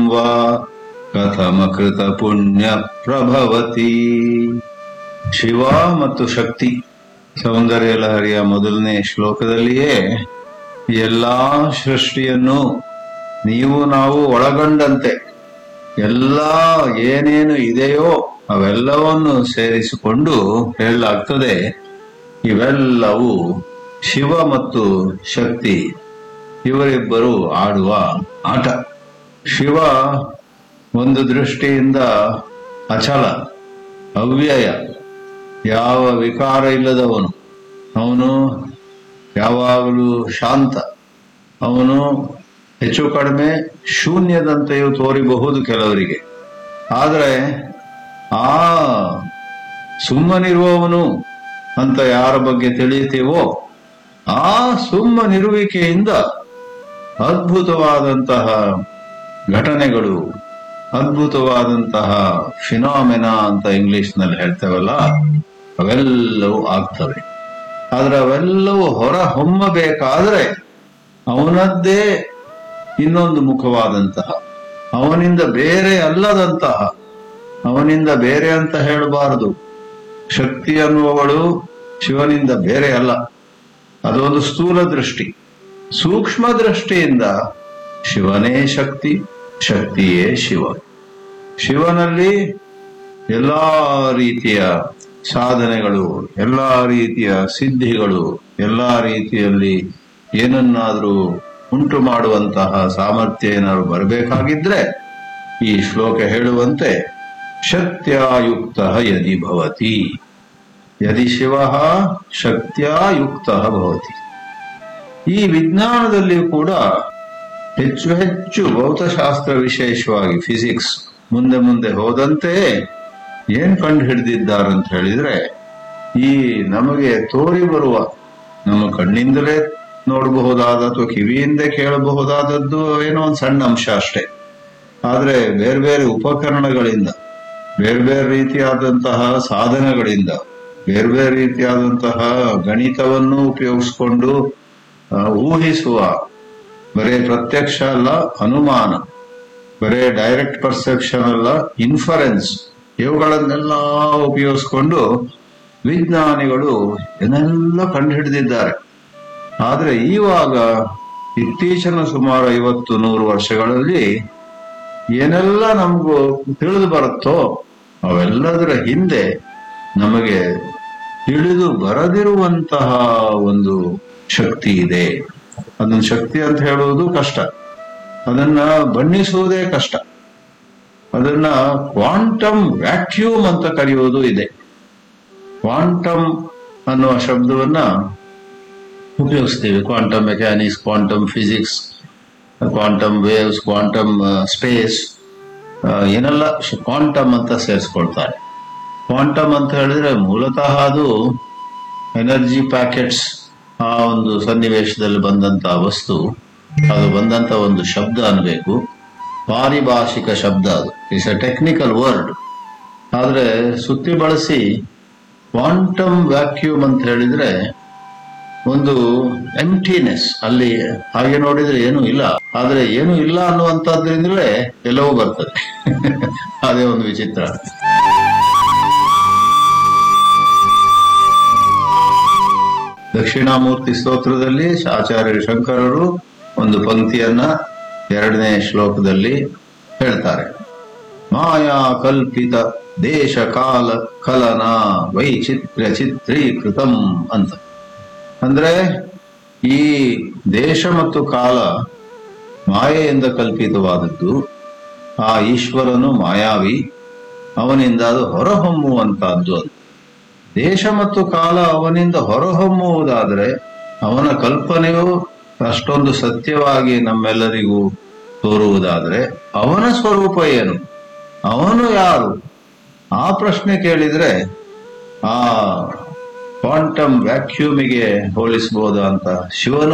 ವಾ ಕಥಮಕೃತ ಪುಣ್ಯ ಪ್ರಭವತಿ ಶಿವ ಮತ್ತು ಶಕ್ತಿ ಸೌಂದರ್ಯ ಲಹರಿಯ ಮೊದಲನೇ ಶ್ಲೋಕದಲ್ಲಿಯೇ ಎಲ್ಲಾ ಸೃಷ್ಟಿಯನ್ನು ನೀವು ನಾವು ಒಳಗೊಂಡಂತೆ ಎಲ್ಲ ಏನೇನು ಇದೆಯೋ ಅವೆಲ್ಲವನ್ನು ಸೇರಿಸಿಕೊಂಡು ಹೇಳಲಾಗ್ತದೆ ಇವೆಲ್ಲವೂ ಶಿವ ಮತ್ತು ಶಕ್ತಿ ಇವರಿಬ್ಬರು ಆಡುವ ಆಟ ಶಿವ ಒಂದು ದೃಷ್ಟಿಯಿಂದ ಅಚಲ ಅವ್ಯಯ ಯಾವ ವಿಕಾರ ಇಲ್ಲದವನು ಅವನು ಯಾವಾಗಲೂ ಶಾಂತ ಅವನು ಹೆಚ್ಚು ಕಡಿಮೆ ಶೂನ್ಯದಂತೆಯೂ ತೋರಿಬಹುದು ಕೆಲವರಿಗೆ ಆದರೆ ಆ ಸುಮ್ಮನಿರುವವನು ಅಂತ ಯಾರ ಬಗ್ಗೆ ತಿಳಿಯುತ್ತೀವೋ ಆ ಸುಮ್ಮನಿರುವಿಕೆಯಿಂದ ಅದ್ಭುತವಾದಂತಹ ಘಟನೆಗಳು ಅದ್ಭುತವಾದಂತಹ ಫಿನಾಮಿನಾ ಅಂತ ಇಂಗ್ಲಿಷ್ನಲ್ಲಿ ಹೇಳ್ತೇವಲ್ಲ ಅವೆಲ್ಲವೂ ಆಗ್ತವೆ ಆದ್ರೆ ಅವೆಲ್ಲವೂ ಹೊರ ಹೊಮ್ಮಬೇಕಾದ್ರೆ ಅವನದ್ದೇ ಇನ್ನೊಂದು ಮುಖವಾದಂತಹ ಅವನಿಂದ ಬೇರೆ ಅಲ್ಲದಂತಹ ಅವನಿಂದ ಬೇರೆ ಅಂತ ಹೇಳಬಾರದು ಶಕ್ತಿ ಅನ್ನುವವಳು ಶಿವನಿಂದ ಬೇರೆ ಅಲ್ಲ ಅದೊಂದು ಸ್ಥೂಲ ದೃಷ್ಟಿ ಸೂಕ್ಷ್ಮ ದೃಷ್ಟಿಯಿಂದ ಶಿವನೇ ಶಕ್ತಿ ಶಕ್ತಿಯೇ ಶಿವ ಶಿವನಲ್ಲಿ ಎಲ್ಲಾ ರೀತಿಯ ಸಾಧನೆಗಳು ಎಲ್ಲಾ ರೀತಿಯ ಸಿದ್ಧಿಗಳು ಎಲ್ಲಾ ರೀತಿಯಲ್ಲಿ ಏನನ್ನಾದ್ರೂ ಉಂಟು ಮಾಡುವಂತಹ ಸಾಮರ್ಥ್ಯ ಏನಾದ್ರು ಬರಬೇಕಾಗಿದ್ರೆ ಈ ಶ್ಲೋಕ ಹೇಳುವಂತೆ ಶಕ್ತ್ಯಾಯುಕ್ತ ಯದಿ ಭವತಿ ಯದಿ ಶಿವ ಶಕ್ತ್ಯಾಯುಕ್ತ ಭವತಿ ಈ ವಿಜ್ಞಾನದಲ್ಲಿಯೂ ಕೂಡ ಹೆಚ್ಚು ಹೆಚ್ಚು ಭೌತಶಾಸ್ತ್ರ ವಿಶೇಷವಾಗಿ ಫಿಸಿಕ್ಸ್ ಮುಂದೆ ಮುಂದೆ ಹೋದಂತೆ ಏನ್ ಕಂಡು ಹಿಡಿದಿದ್ದಾರೆ ಅಂತ ಹೇಳಿದ್ರೆ ಈ ನಮಗೆ ತೋರಿ ಬರುವ ನಮ್ಮ ಕಣ್ಣಿಂದಲೇ ನೋಡಬಹುದಾದ ಅಥವಾ ಕಿವಿಯಿಂದ ಕೇಳಬಹುದಾದದ್ದು ಏನೋ ಒಂದು ಸಣ್ಣ ಅಂಶ ಅಷ್ಟೇ ಆದ್ರೆ ಬೇರೆ ಬೇರೆ ಉಪಕರಣಗಳಿಂದ ಬೇರೆ ಬೇರೆ ರೀತಿಯಾದಂತಹ ಸಾಧನಗಳಿಂದ ಬೇರೆ ಬೇರೆ ರೀತಿಯಾದಂತಹ ಗಣಿತವನ್ನು ಉಪಯೋಗಿಸಿಕೊಂಡು ಆ, ಊಹಿಸುವ ಬರೇ ಪ್ರತ್ಯಕ್ಷ ಅಲ್ಲ ಅನುಮಾನ ಬರೇ ಡೈರೆಕ್ಟ್ ಪರ್ಸೆಪ್ಷನ್ ಅಲ್ಲ ಇನ್ಫರೆನ್ಸ್ ಇವುಗಳನ್ನೆಲ್ಲ ಉಪಯೋಗಿಸಿಕೊಂಡು ವಿಜ್ಞಾನಿಗಳು ಇದನ್ನೆಲ್ಲ ಕಂಡುಹಿಡಿದಿದ್ದಾರೆ ಆದ್ರೆ ಈವಾಗ ಇತ್ತೀಚಿನ ಸುಮಾರು ಐವತ್ತು ನೂರು ವರ್ಷಗಳಲ್ಲಿ ಏನೆಲ್ಲ ನಮಗೂ ತಿಳಿದು ಬರುತ್ತೋ ಅವೆಲ್ಲದರ ಹಿಂದೆ ನಮಗೆ ತಿಳಿದು ಬರದಿರುವಂತಹ ಒಂದು ಶಕ್ತಿ ಇದೆ ಅದನ್ನ ಶಕ್ತಿ ಅಂತ ಹೇಳುವುದು ಕಷ್ಟ ಅದನ್ನ ಬಣ್ಣಿಸುವುದೇ ಕಷ್ಟ ಅದನ್ನ ಕ್ವಾಂಟಮ್ ವ್ಯಾಕ್ಯೂಮ್ ಅಂತ ಕರೆಯುವುದು ಇದೆ ಕ್ವಾಂಟಮ್ ಅನ್ನುವ ಶಬ್ದವನ್ನ ಉಪಯೋಗಿಸ್ತೀವಿ quantum mechanics quantum physics quantum waves quantum space ಏನೆಲ್ಲ ಕ್ವಾಂಟಮ್ ಅಂತ ಸೇರಿಸ್ಕೊಳ್ತಾರೆ ಕ್ವಾಂಟಮ್ ಅಂತ ಹೇಳಿದ್ರೆ ಮೂಲತಃ ಅದು ಎನರ್ಜಿ ಪ್ಯಾಕೆಟ್ಸ್ ಆ ಒಂದು ಸನ್ನಿವೇಶದಲ್ಲಿ ಬಂದಂತ ವಸ್ತು ಅದು ಬಂದಂತ ಒಂದು ಶಬ್ದ ಅನ್ಬೇಕು ಪಾರಿಭಾಷಿಕ ಶಬ್ದ ಅದು ಇಟ್ಸ್ ಎ ಟೆಕ್ನಿಕಲ್ ವರ್ಡ್ ಆದ್ರೆ ಸುತ್ತಿ ಬಳಸಿ ಕ್ವಾಂಟಮ್ ವ್ಯಾಕ್ಯೂಮ್ ಅಂತ ಹೇಳಿದ್ರೆ ಒಂದು ಎಂಟಿನೆಸ್ ಅಲ್ಲಿ ಹಾಗೆ ನೋಡಿದ್ರೆ ಏನೂ ಇಲ್ಲ ಆದ್ರೆ ಏನೂ ಇಲ್ಲ ಅನ್ನುವಂತದ್ರಿಂದಲೇ ಎಲ್ಲವೂ ಬರ್ತದೆ ಅದೇ ಒಂದು ವಿಚಿತ್ರ ದಕ್ಷಿಣಾಮೂರ್ತಿ ಸ್ತೋತ್ರದಲ್ಲಿ ಆಚಾರ್ಯ ಶಂಕರರು ಒಂದು ಪಂಕ್ತಿಯನ್ನ ಎರಡನೇ ಶ್ಲೋಕದಲ್ಲಿ ಹೇಳ್ತಾರೆ ಮಾಯಾ ಕಲ್ಪಿತ ದೇಶ ಕಾಲ ಕಲನ ವೈಚಿತ್ರ್ಯ ಚಿತ್ರೀಕೃತಂ ಅಂತ ಅಂದ್ರೆ ಈ ದೇಶ ಮತ್ತು ಕಾಲ ಮಾಯೆಯಿಂದ ಕಲ್ಪಿತವಾದದ್ದು ಆ ಈಶ್ವರನು ಮಾಯಾವಿ ಅವನಿಂದ ಅದು ಹೊರಹೊಮ್ಮುವಂತಹದ್ದು ಅದು ದೇಶ ಮತ್ತು ಕಾಲ ಅವನಿಂದ ಹೊರಹೊಮ್ಮುವುದಾದರೆ ಅವನ ಕಲ್ಪನೆಯು ಅಷ್ಟೊಂದು ಸತ್ಯವಾಗಿ ನಮ್ಮೆಲ್ಲರಿಗೂ ತೋರುವುದಾದರೆ ಅವನ ಸ್ವರೂಪ ಏನು ಅವನು ಯಾರು ಆ ಪ್ರಶ್ನೆ ಕೇಳಿದ್ರೆ ಆ ಕ್ವಾಂಟಮ್ ವ್ಯಾಕ್ಯೂಮಿಗೆ ಹೋಲಿಸಬಹುದಾ ಅಂತ ಶಿವನು